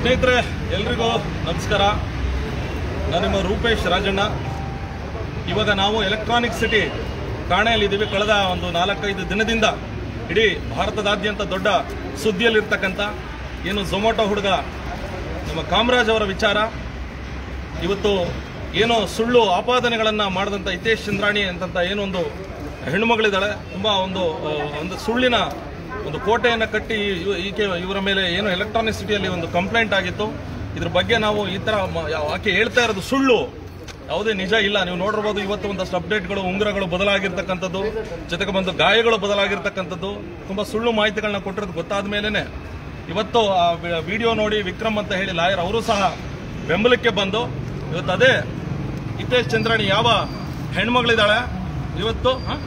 ಸ್ನೇಹಿತರೆ ಎಲ್ರಿಗೂ ನಮಸ್ಕಾರ ನಾನು ನಿಮ್ಮ ರೂಪೇಶ್ ರಾಜಣ್ಣ ಇವಾಗ ನಾವು ಎಲೆಕ್ಟ್ರಾನಿಕ್ ಸಿಟಿ ಠಾಣೆಯಲ್ಲಿದ್ದೀವಿ ಕಳೆದ ಒಂದು ನಾಲ್ಕೈದು ದಿನದಿಂದ ಇಡೀ ಭಾರತದಾದ್ಯಂತ ದೊಡ್ಡ ಸುದ್ದಿಯಲ್ಲಿರ್ತಕ್ಕಂಥ ಏನು ಝೊಮ್ಯಾಟೊ ಹುಡುಗ ನಮ್ಮ ಕಾಮರಾಜ್ ಅವರ ವಿಚಾರ ಇವತ್ತು ಏನೋ ಸುಳ್ಳು ಆಪಾದನೆಗಳನ್ನು ಮಾಡಿದಂಥ ಹಿತೇಶ್ ಚಂದ್ರಾಣಿ ಅಂತಂತ ಏನೊಂದು ಹೆಣ್ಣುಮಗಳಿದ್ದಾಳೆ ತುಂಬ ಒಂದು ಆ, ಒಂದು ಸುಳ್ಳಿನ ಒಂದು ಕೋಟೆಯನ್ನು ಕಟ್ಟಿ ಇವ- ಈಕೆ ಇವರ ಮೇಲೆ ಏನು ಎಲೆಕ್ಟ್ರಾನಿಕ್ ಸಿಟಿಯಲ್ಲಿ ಒಂದು ಕಂಪ್ಲೇಂಟ್ ಆಗಿತ್ತು ಇದ್ರ ಬಗ್ಗೆ ನಾವು ಈ ಥರ ಮ- ಯಾವ- ಆಕೆ ಹೇಳ್ತಾ ಇರೋದು ಸುಳ್ಳು ಯಾವುದೇ ನಿಜ ಇಲ್ಲ ನೀವು ನೋಡಿರ್ಬೋದು ಇವತ್ತು ಒಂದಷ್ಟು ಅಪ್ಡೇಟ್ಗಳು ಉಂಗುರಗಳು ಬದಲಾಗಿರ್ತಕ್ಕಂಥದ್ದು ಜೊತೆಗೆ ಬಂದು ಗಾಯಗಳು ಬದಲಾಗಿರ್ತಕ್ಕಂಥದ್ದು ತುಂಬ ಸುಳ್ಳು ಮಾಹಿತಿಗಳನ್ನ ಕೊಟ್ಟಿರೋದು ಗೊತ್ತಾದ ಮೇಲೇ ಇವತ್ತು ಆ ವಿ- ವಿಡಿಯೋ ನೋಡಿ ವಿಕ್ರಮ್ ಅಂತ ಹೇಳಿ ಲಾಯರ್ ಅವರು ಸಹ ಬೆಂಬಲಕ್ಕೆ ಬಂದು ಇವತ್ತು ಅದೇ ಹಿತೇಶ್ ಚಂದ್ರಾಣಿ ಯಾವ ಹೆಣ್ಮಗಳಿದ್ದಾಳೆ ಇವತ್ತು ಹಾ?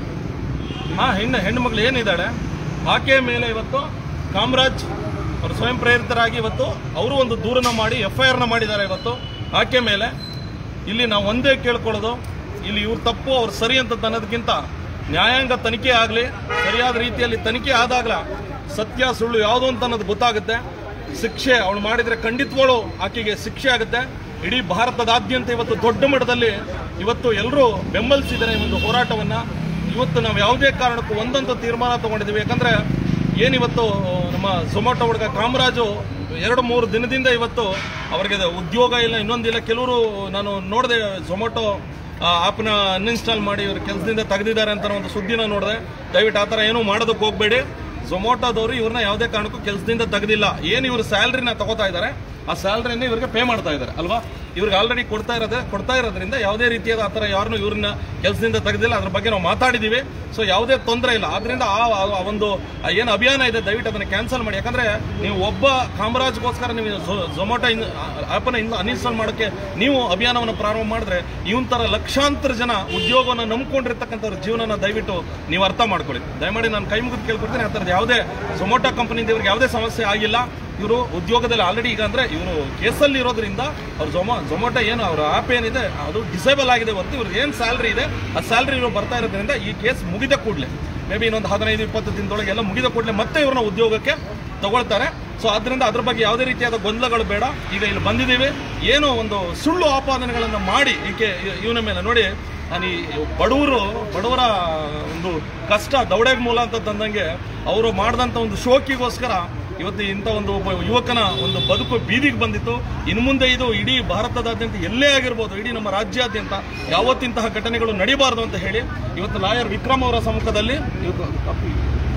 ಹಾ ಹೆಣ್ಣು ಹೆಣ್ಣು ಮಗಳು ಏನಿದ್ದಾಳೆ ಆಕೆಯ ಮೇಲೆ ಇವತ್ತು ಕಾಮರಾಜ್ ಅವರು ಸ್ವಯಂ ಪ್ರೇರಿತರಾಗಿ ಇವತ್ತು ಅವರು ಒಂದು ದೂರನ್ನ ಮಾಡಿ ಎಫ್ ಐ ಆರ್ನ ಮಾಡಿದ್ದಾರೆ ಇವತ್ತು ಆಕೆ ಮೇಲೆ ಇಲ್ಲಿ ನಾವು ಒಂದೇ ಕೇಳ್ಕೊಳ್ಳೋದು ಇಲ್ಲಿ ಇವ್ರ ತಪ್ಪು ಅವ್ರು ಸರಿ ಅಂತ ಅನ್ನೋದಕ್ಕಿಂತ ನ್ಯಾಯಾಂಗ ತನಿಖೆ ಆಗಲಿ ಸರಿಯಾದ ರೀತಿಯಲ್ಲಿ ತನಿಖೆ ಆದಾಗಲ ಸತ್ಯ ಸುಳ್ಳು ಯಾವುದು ಅಂತ ಅನ್ನೋದು ಗೊತ್ತಾಗುತ್ತೆ ಶಿಕ್ಷೆ ಅವಳು ಮಾಡಿದ್ರೆ ಖಂಡಿತಗಳು ಆಕೆಗೆ ಶಿಕ್ಷೆ ಆಗುತ್ತೆ ಇಡೀ ಭಾರತದಾದ್ಯಂತ ಇವತ್ತು ದೊಡ್ಡ ಮಟ್ಟದಲ್ಲಿ ಇವತ್ತು ಎಲ್ಲರೂ ಬೆಂಬಲಿಸಿದ್ದಾರೆ ಈ ಒಂದು ಹೋರಾಟವನ್ನ ಇವತ್ತು ನಾವು ಯಾವುದೇ ಕಾರಣಕ್ಕೂ ಒಂದಂತೂ ತೀರ್ಮಾನ ತಗೊಂಡಿದ್ದೀವಿ ಯಾಕಂದ್ರೆ ಏನಿವತ್ತು ನಮ್ಮ ಝೊಮ್ಯಾಟೊ ಹುಡುಗ ಕಾಮರಾಜು ಎರಡು ಮೂರು ದಿನದಿಂದ ಇವತ್ತು ಅವರಿಗೆ ಉದ್ಯೋಗ ಇಲ್ಲ ಇನ್ನೊಂದಿಲ್ಲ ಕೆಲವರು ನಾನು ನೋಡಿದೆ ಝೊಮ್ಯಾಟೊ ಆ್ಯಪ್ನ ಅನ್ಇನ್ಸ್ಟಾಲ್ ಮಾಡಿ ಇವರು ಕೆಲಸದಿಂದ ತೆಗೆದಿದ್ದಾರೆ ಅಂತ ಒಂದು ಸುದ್ದಿನ ನೋಡಿದೆ ದಯವಿಟ್ಟು ಆ ಥರ ಏನೂ ಮಾಡೋದಕ್ಕೆ ಹೋಗಬೇಡಿ ಝೊಮ್ಯಾಟೊದವರು ಇವ್ರನ್ನ ಯಾವುದೇ ಕಾರಣಕ್ಕೂ ಕೆಲಸದಿಂದ ತೆಗೆದಿಲ್ಲ ಏನು ಇವರು ಸ್ಯಾಲ್ರಿನ ತಗೋತಾ ಇದ್ದಾರೆ ಆ ಸ್ಯಾಲ್ರಿನ ಇವರಿಗೆ ಪೇ ಮಾಡ್ತಾ ಇದ್ದಾರೆ ಅಲ್ವಾ ಇವ್ರಿಗೆ ಆಲ್ರೆಡಿ ಕೊಡ್ತಾ ಇರೋದೇ ಕೊಡ್ತಾ ಇರೋದ್ರಿಂದ ಯಾವುದೇ ರೀತಿಯಾದ ಆ ಥರ ಯಾರನ್ನು ಇವ್ರನ್ನ ಕೆಲಸದಿಂದ ತೆಗೆದಿಲ್ಲ ಅದ್ರ ಬಗ್ಗೆ ನಾವು ಮಾತಾಡಿದ್ದೀವಿ ಸೊ ಯಾವುದೇ ತೊಂದರೆ ಇಲ್ಲ ಆದ್ರಿಂದ ಆ ಆ- ಆ ಒಂದು ಆ ಏನು ಅಭಿಯಾನ ಇದೆ ದಯವಿಟ್ಟು ಅದನ್ನು ಕ್ಯಾನ್ಸಲ್ ಮಾಡಿ ಯಾಕಂದ್ರೆ ನೀವು ಒಬ್ಬ ಕಾಮರಾಜ್ಗೋಸ್ಕರ ನೀವು ಝೊಮ್ಯಾಟೊ ಆ್ಯಪನ್ನು ಇನ್ನು ಅನ್ಇನ್ಸ್ಟಾಲ್ ಮಾಡೋಕ್ಕೆ ನೀವು ಅಭಿಯಾನವನ್ನು ಪ್ರಾರಂಭ ಮಾಡಿದ್ರೆ ಇವನ್ ಥರ ಲಕ್ಷಾಂತರ ಜನ ಉದ್ಯೋಗವನ್ನು ನಂಬ್ಕೊಂಡಿರ್ತಕ್ಕಂಥವ್ರ ಜೀವನನ ದಯವಿಟ್ಟು ನೀವು ಅರ್ಥ ಮಾಡ್ಕೊಳ್ಳಿ ದಯಮಾಡಿ ನಾನು ಕೈ ಮುಗಿದು ಕೇಳ್ಕೊಡ್ತೀನಿ ಆ ಥರದ್ದು ಯಾವುದೇ ಝೊಮ್ಯಾಟೊ ಕಂಪನಿಯಿಂದ ಇವ್ರಿಗೆ ಯಾವುದೇ ಸಮಸ್ಯೆ ಆಗಿಲ್ಲ ಇವರು ಉದ್ಯೋಗದಲ್ಲಿ ಆಲ್ರೆಡಿ ಈಗ ಅಂದ್ರೆ ಇವರು ಕೇಸಲ್ಲಿ ಇರೋದ್ರಿಂದ ಅವ್ರ ಝೊಮಾ ಝೊಮ್ಯಾಟೊ ಏನು ಅವ್ರ ಆ್ಯಪ್ ಏನಿದೆ ಅದು ಡಿಸೇಬಲ್ ಆಗಿದೆ ಹೊರತು ಇವ್ರಿಗೆ ಏನು ಸ್ಯಾಲ್ರಿ ಇದೆ ಆ ಸ್ಯಾಲ್ರಿ ಇವರು ಬರ್ತಾ ಇರೋದ್ರಿಂದ ಈ ಕೇಸ್ ಮುಗಿದ ಕೂಡಲೇ ಮೇ ಬಿ ಇನ್ನೊಂದು ಹದಿನೈದು ಇಪ್ಪತ್ತು ದಿನದೊಳಗೆ ಎಲ್ಲ ಮುಗಿದ ಕೂಡಲೇ ಮತ್ತೆ ಇವ್ರನ್ನ ಉದ್ಯೋಗಕ್ಕೆ ತಗೊಳ್ತಾರೆ ಸೊ ಅದರಿಂದ ಅದ್ರ ಬಗ್ಗೆ ಯಾವುದೇ ರೀತಿಯಾದ ಗೊಂದಲಗಳು ಬೇಡ ಈಗ ಇಲ್ಲಿ ಬಂದಿದ್ದೀವಿ ಏನೋ ಒಂದು ಸುಳ್ಳು ಆಪಾದನೆಗಳನ್ನು ಮಾಡಿ ಈಕೆ ಇವನ ಮೇಲೆ ನೋಡಿ ನಾನು ಈ ಬಡವರು ಬಡವರ ಒಂದು ಕಷ್ಟ ದೌಡೆಗೆ ಮೂಲ ಅಂತ ತಂದಂಗೆ ಅವರು ಮಾಡಿದಂಥ ಒಂದು ಶೋಕಿಗೋಸ್ಕರ ಇವತ್ತು ಇಂಥ ಒಂದು ಒಬ್ಬ ಯುವಕನ ಒಂದು ಬದುಕು ಬೀದಿಗೆ ಬಂದಿತ್ತು ಇನ್ನು ಮುಂದೆ ಇದು ಇಡೀ ಭಾರತದಾದ್ಯಂತ ಎಲ್ಲೇ ಆಗಿರ್ಬೋದು ಇಡೀ ನಮ್ಮ ರಾಜ್ಯಾದ್ಯಂತ ಯಾವತ್ತಿಂತಹ ಘಟನೆಗಳು ನಡಿಬಾರ್ದು ಅಂತ ಹೇಳಿ ಇವತ್ತು ಲಾಯರ್ ವಿಕ್ರಮ್ ಅವರ ಸಮ್ಮುಖದಲ್ಲಿ ಇವತ್ತು ಕಾಪಿ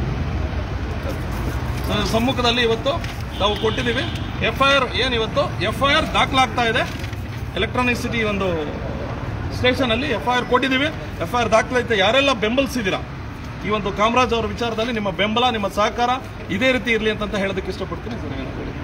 ಆ, ಸಮ್ಮುಖದಲ್ಲಿ ಇವತ್ತು ನಾವು ಕೊಟ್ಟಿದ್ದೀವಿ ಎಫ್ ಐ ಆರ್ ಏನಿವತ್ತು ಎಫ್ ಐ ಆರ್ ದಾಖಲಾಗ್ತಾ ಇದೆ ಎಲೆಕ್ಟ್ರಾನಿಕ್ ಸಿಟಿ ಒಂದು ಸ್ಟೇಷನಲ್ಲಿ ಎಫ್ ಐ ಆರ್ ಕೊಟ್ಟಿದ್ದೀವಿ ಎಫ್ ಐ ಆರ್ ದಾಖಲಾಯ್ತು ಯಾರೆಲ್ಲ ಬೆಂಬಲಿಸಿದ್ದೀರಾ ಈ ಒಂದು ಕಾಮರಾಜ್ ಅವರ ವಿಚಾರದಲ್ಲಿ ನಿಮ್ಮ ಬೆಂಬಲ ನಿಮ್ಮ ಸಹಕಾರ ಇದೇ ರೀತಿ ಇರಲಿ ಅಂತ ಹೇಳೋದಕ್ಕೆ ಇಷ್ಟಪಡ್ತೀನಿ ಸರ್ ಏನಾದ್ರು ಹೇಳಿ.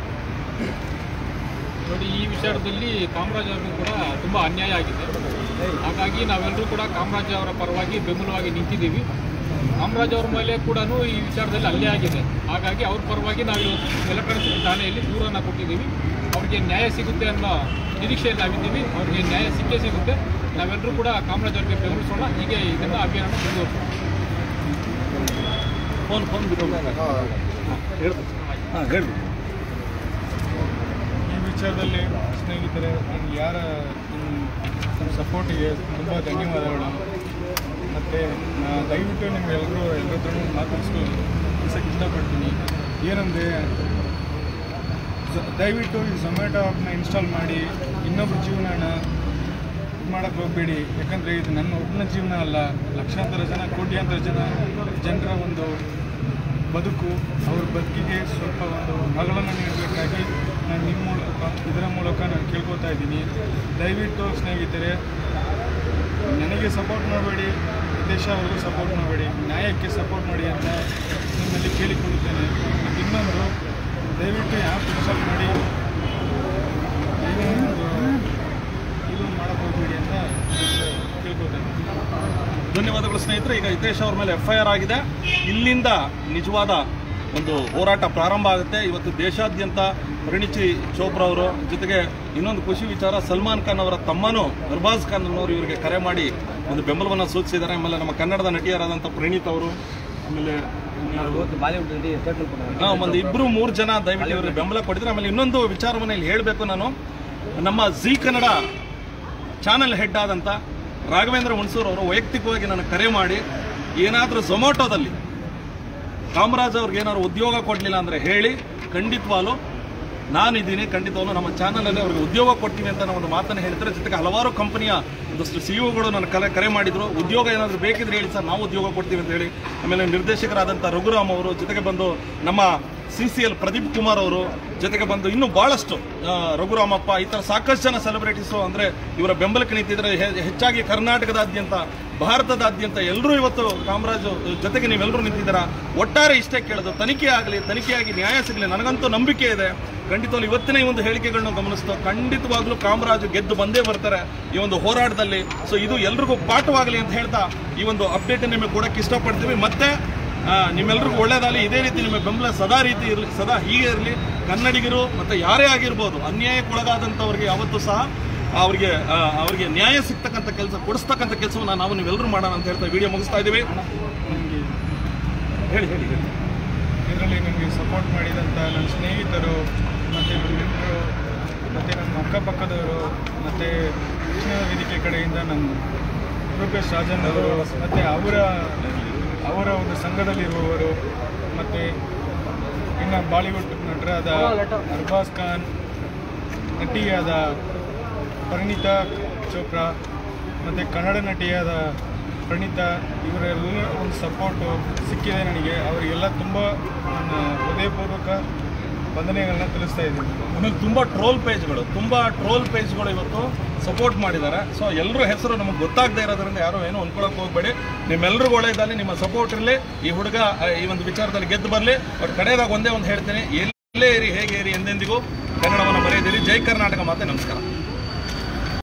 ನೋಡಿ ಈ ವಿಚಾರದಲ್ಲಿ ಕಾಮರಾಜ್ ಅವ್ರಿಗೂ ಕೂಡ ತುಂಬ ಅನ್ಯಾಯ ಆಗಿದೆ ಹಾಗಾಗಿ ನಾವೆಲ್ಲರೂ ಕೂಡ ಕಾಮರಾಜ್ ಅವರ ಪರವಾಗಿ ಬೆಂಬಲವಾಗಿ ನಿಂತಿದ್ದೀವಿ ಕಾಮರಾಜ್ ಅವ್ರ ಮೇಲೆ ಕೂಡ ಈ ವಿಚಾರದಲ್ಲಿ ಹಲ್ಲೆ ಆಗಿದೆ ಹಾಗಾಗಿ ಅವ್ರ ಪರವಾಗಿ ನಾವು ಎಲೆಕ್ಟ್ರಾನಿಕ್ ಠಾಣೆಯಲ್ಲಿ ದೂರನ್ನು ಕೊಟ್ಟಿದ್ದೀವಿ ಅವ್ರಿಗೆ ನ್ಯಾಯ ಸಿಗುತ್ತೆ ಅನ್ನೋ ನಿರೀಕ್ಷೆಯಲ್ಲಿ ನಾವಿದ್ದೀವಿ ಅವ್ರಿಗೆ ನ್ಯಾಯ ಸಿಕ್ಕೇ ಸಿಗುತ್ತೆ ನಾವೆಲ್ಲರೂ ಕೂಡ ಕಾಮರಾಜ್ ಅವ್ರಿಗೆ ಬೆಂಬಲಿಸೋಣ ಹೀಗೆ ಇದನ್ನು ಅಭಿಯಾನ ಮುಂದುವರಿಸೋಣ ಫೋನ್ ಫೋನ್ ಬಿಟ್ಟು ಹಾಂ ಹೇಳಿ ಈ ವಿಚಾರದಲ್ಲಿ ಸ್ನೇಹಿತರೆ ನಿಮ್ಗೆ ಯಾರ ನಿಮ್ಮ ಸಪೋರ್ಟಿಗೆ ತುಂಬ ಧನ್ಯವಾದಗಳು ಮತ್ತು ದಯವಿಟ್ಟು ನಿಮ್ಗೆಲ್ಲರೂ ಎಲ್ಲರ ಹತ್ರನೂ ಮಾತಾಡಿಸ್ಕೊಂಡು ತಿಳಿಸೋಕೆ ಇಷ್ಟಪಡ್ತೀನಿ ಏನಂದರೆ ದಯವಿಟ್ಟು ಈ ಝೊಮ್ಯಾಟೊ ಆ್ಯಪ್ನ ಇನ್ಸ್ಟಾಲ್ ಮಾಡಿ ಇನ್ನೊಬ್ಬರ ಜೀವನನ ಇದು ಮಾಡೋಕ್ಕೆ ಹೋಗಬೇಡಿ ಯಾಕಂದರೆ ಇದು ನನ್ನ ಒಬ್ಬನ ಜೀವನ ಅಲ್ಲ ಲಕ್ಷಾಂತರ ಜನ ಕೋಟ್ಯಾಂತರ ಜನ ಜನರ ಒಂದು ಬದುಕು ಅವ್ರ ಬದುಕಿಗೆ ಸ್ವಲ್ಪ ಒಂದು ಮಗಳನ್ನು ನೀಡಬೇಕಾಗಿ ನಾನು ನಿಮ್ಮ ಮೂಲಕ ಇದರ ಮೂಲಕ ನಾನು ಕೇಳ್ಕೊತಾ ಇದ್ದೀನಿ ದಯವಿಟ್ಟು ಸ್ನೇಹಿತರೆ ನನಗೆ ಸಪೋರ್ಟ್ ಮಾಡಬೇಡಿ ದೇಶ ಅವ್ರಿಗೂ ಸಪೋರ್ಟ್ ಮಾಡಬೇಡಿ ನ್ಯಾಯಕ್ಕೆ ಸಪೋರ್ಟ್ ಮಾಡಿ ಅಂತ ನಿಮ್ಮಲ್ಲಿ ಕೇಳಿಕೊಳ್ಳುತ್ತೇನೆ ಮತ್ತು ಇನ್ನೊಂದು ದಯವಿಟ್ಟು ಆ್ಯಪ್ ಇನ್ಸ್ಟಾಲ್ ಮಾಡಿ ಏನೋ ಒಂದು ಇದು ಮಾಡೋಕ್ಕೆ ಹೋಗಬೇಡಿ ಅಂತ ಕೇಳ್ಕೊತೇನೆ ಧನ್ಯವಾದಗಳು ಸ್ನೇಹಿತರೆ ಈಗ ಹಿತೇಶ್ ಅವ್ರ ಮೇಲೆ ಎಫ್ ಐ ಆರ್ ಆಗಿದೆ ಇಲ್ಲಿಂದ ನಿಜವಾದ ಒಂದು ಹೋರಾಟ ಪ್ರಾರಂಭ ಆಗುತ್ತೆ ಇವತ್ತು ದೇಶಾದ್ಯಂತ ಪರಿಣಿತಿ ಚೋಪ್ರಾ ಅವರು ಜೊತೆಗೆ ಇನ್ನೊಂದು ಖುಷಿ ವಿಚಾರ ಸಲ್ಮಾನ್ ಖಾನ್ ಅವರ ತಮ್ಮನೂ ಅರ್ಬಾಜ್ ಖಾನ್ ಅನ್ನೋರು ಇವರಿಗೆ ಕರೆ ಮಾಡಿ ಒಂದು ಬೆಂಬಲವನ್ನು ಸೂಚಿಸಿದ್ದಾರೆ ಆಮೇಲೆ ನಮ್ಮ ಕನ್ನಡದ ನಟಿಯರಾದಂಥ ಪ್ರಣೀತ್ ಅವರು ಆಮೇಲೆ ಆ, ಒಂದು ಇಬ್ರು ಮೂರು ಜನ ದಯವಿಟ್ಟು ಇವ್ರಿಗೆ ಬೆಂಬಲ ಕೊಟ್ಟಿದ್ರೆ ಆಮೇಲೆ ಇನ್ನೊಂದು ವಿಚಾರವನ್ನು ಇಲ್ಲಿ ಹೇಳಬೇಕು ನಾನು ನಮ್ಮ ಜಿ ಕನ್ನಡ ಚಾನೆಲ್ ಹೆಡ್ ಆದಂಥ ರಾಘವೇಂದ್ರ ಹುಣಸೂರು ಅವರು ವೈಯಕ್ತಿಕವಾಗಿ ನನಗೆ ಕರೆ ಮಾಡಿ ಏನಾದರೂ ಝೊಮ್ಯಾಟೋದಲ್ಲಿ ಕಾಮರಾಜ್ ಅವ್ರಿಗೆ ಏನಾದ್ರು ಉದ್ಯೋಗ ಕೊಡಲಿಲ್ಲ ಅಂದರೆ ಹೇಳಿ ಖಂಡಿತವಾಲು ನಾನಿದ್ದೀನಿ ಖಂಡಿತವಾಗ್ಲೂ ನಮ್ಮ ಚಾನಲಲ್ಲಿ ಅವ್ರಿಗೆ ಉದ್ಯೋಗ ಕೊಡ್ತೀವಿ ಅಂತ ನಾವು ಒಂದು ಮಾತನ್ನು ಹೇಳ್ತಾರೆ ಜೊತೆಗೆ ಹಲವಾರು ಕಂಪನಿಯ ಒಂದಷ್ಟು ಸಿ ಗಳು ನನ್ನ ಕಲೆ ಕರೆ ಮಾಡಿದ್ರು ಉದ್ಯೋಗ ಏನಾದರೂ ಬೇಕಿದ್ರೆ ಹೇಳಿ ಸರ್ ನಾವು ಉದ್ಯೋಗ ಕೊಡ್ತೀವಿ ಅಂತ ಹೇಳಿ ಆಮೇಲೆ ನಿರ್ದೇಶಕರಾದಂಥ ರಘುರಾಮ್ ಅವರು ಜೊತೆಗೆ ಬಂದು ನಮ್ಮ C C L Pradeep Kumar ಅವರು ಜೊತೆಗೆ ಬಂದು ಇನ್ನೂ ಬಹಳಷ್ಟು ಆ, ರಘುರಾಮಪ್ಪ ಈ ಥರ ಸಾಕಷ್ಟು ಜನ ಸೆಲೆಬ್ರಿಟೀಸು ಅಂದರೆ ಇವರ ಬೆಂಬಲಕ್ಕೆ ನಿಂತಿದ್ರೆ ಹೆ- ಹೆಚ್ಚಾಗಿ ಕರ್ನಾಟಕದಾದ್ಯಂತ ಭಾರತದಾದ್ಯಂತ ಎಲ್ಲರೂ ಇವತ್ತು ಕಾಮರಾಜು ಜೊತೆಗೆ ನೀವೆಲ್ಲರೂ ನಿಂತಿದ್ದೀರಾ ಒಟ್ಟಾರೆ ಇಷ್ಟೇ ಕೇಳೋದು ತನಿಖೆ ಆಗಲಿ ತನಿಖೆಯಾಗಿ ನ್ಯಾಯ ಸಿಗಲಿ ನನಗಂತೂ ನಂಬಿಕೆ ಇದೆ ಖಂಡಿತವಾಗ್ಲೂ ಇವತ್ತಿನ ಈ ಒಂದು ಹೇಳಿಕೆಗಳನ್ನ ಗಮನಿಸ್ತು ಖಂಡಿತವಾಗ್ಲೂ ಕಾಮರಾಜು ಗೆದ್ದು ಬಂದೇ ಬರ್ತಾರೆ ಈ ಒಂದು ಹೋರಾಟದಲ್ಲಿ ಸೊ ಇದು ಎಲ್ರಿಗೂ ಪಾಠವಾಗಲಿ ಅಂತ ಹೇಳ್ತಾ ಈ ಒಂದು ಅಪ್ಡೇಟ್ ನಿಮಗೆ ಕೊಡಕ್ಕೆ ಇಷ್ಟಪಡ್ತೀವಿ ಮತ್ತೆ ಆ, ನಿಮ್ಮೆಲ್ರಿಗೂ ಒಳ್ಳೇದಾಗಲಿ ಇದೇ ರೀತಿ ನಿಮ್ಮ ಬೆಂಬಲ ಸದಾ ರೀತಿ ಇರಲಿ ಸದಾ ಹೀಗೆ ಇರಲಿ ಕನ್ನಡಿಗರು ಮತ್ತೆ ಯಾರೇ ಆಗಿರ್ಬೋದು ಅನ್ಯಾಯಕ್ಕೊಳಗಾದಂಥವ್ರಿಗೆ ಯಾವತ್ತೂ ಸಹ ಅವರಿಗೆ ಅವರಿಗೆ ನ್ಯಾಯ ಸಿಗ್ತಕ್ಕಂಥ ಕೆಲಸ ಕೊಡಿಸ್ತಕ್ಕಂಥ ಕೆಲಸವನ್ನು ನಾವು ನೀವೆಲ್ಲರೂ ಮಾಡೋಣ ಅಂತ ಹೇಳ್ತಾ ವಿಡಿಯೋ ಮುಗಿಸ್ತಾ ಇದ್ದೀವಿ ನನಗೆ ಹೇಳಿ ಹೇಳಿ ಹೇಳಿ ಇದರಲ್ಲಿ ನನಗೆ ಸಪೋರ್ಟ್ ಮಾಡಿದಂಥ ನನ್ನ ಸ್ನೇಹಿತರು ಮತ್ತು ನೆಂಟರು ಮತ್ತು ನಮ್ಮ ಅಕ್ಕಪಕ್ಕದವರು ಮತ್ತು ಕೃಷ್ಣ ವೇದಿಕೆ ಕಡೆಯಿಂದ ನನ್ನ ರೂಪೇಶ್ ರಾಜನ್ ಅವರು ಮತ್ತು ಅವರ ಅವರ ಒಂದು ಸಂಘದಲ್ಲಿರುವವರು ಮತ್ತು ಇನ್ನು ಬಾಲಿವುಡ್ ನಟರಾದ ಅರ್ಬಾಸ್ ಖಾನ್ ನಟಿಯಾದ ಪರಿಣಿತಾ ಚೋಪ್ರಾ ಮತ್ತು ಕನ್ನಡ ನಟಿಯಾದ ಪ್ರಣೀತಾ ಇವರೆಲ್ಲ ಒಂದು ಸಪೋರ್ಟು ಸಿಕ್ಕಿದೆ ನನಗೆ ಅವರಿಗೆಲ್ಲ ತುಂಬ ನನ್ನ ಹೃದಯಪೂರ್ವಕ ವಂದನೆಗಳನ್ನ ತಿಳಿಸ್ತಾ ಇದ್ದೀನಿ ಆಮೇಲೆ ತುಂಬ ಟ್ರೋಲ್ ಪೇಜ್ಗಳು ತುಂಬ ಟ್ರೋಲ್ ಪೇಜ್ಗಳು ಇವತ್ತು ಸಪೋರ್ಟ್ ಮಾಡಿದ್ದಾರೆ ಸೊ ಎಲ್ಲರ ಹೆಸರು ನಮಗೆ ಗೊತ್ತಾಗದೇ ಇರೋದ್ರಿಂದ ಯಾರು ಏನು ಅನ್ಕೊಳಕ್ಕೆ ಹೋಗಬೇಡಿ ನಿಮ್ಮೆಲ್ಲರಿಗೂ ಒಳ್ಳೇದಾಗಲಿ ನಿಮ್ಮ ಸಪೋರ್ಟ್ ಇರಲಿ ಈ ಹುಡುಗ ಆ, ಈ ಒಂದು ವಿಚಾರದಲ್ಲಿ ಗೆದ್ದು ಬರಲಿ ಬಟ್ ಕಡೆಯದಾಗ ಒಂದೇ ಒಂದು ಹೇಳ್ತೀನಿ ಎಲ್ಲೇ ಇರಿ ಹೇಗೆ ಇರಿ ಎಂದೆಂದಿಗೂ ಕನ್ನಡವನ್ನು ಬರೆಯದಿರಿ ಜೈ ಕರ್ನಾಟಕ ಮಾತೆ ನಮಸ್ಕಾರ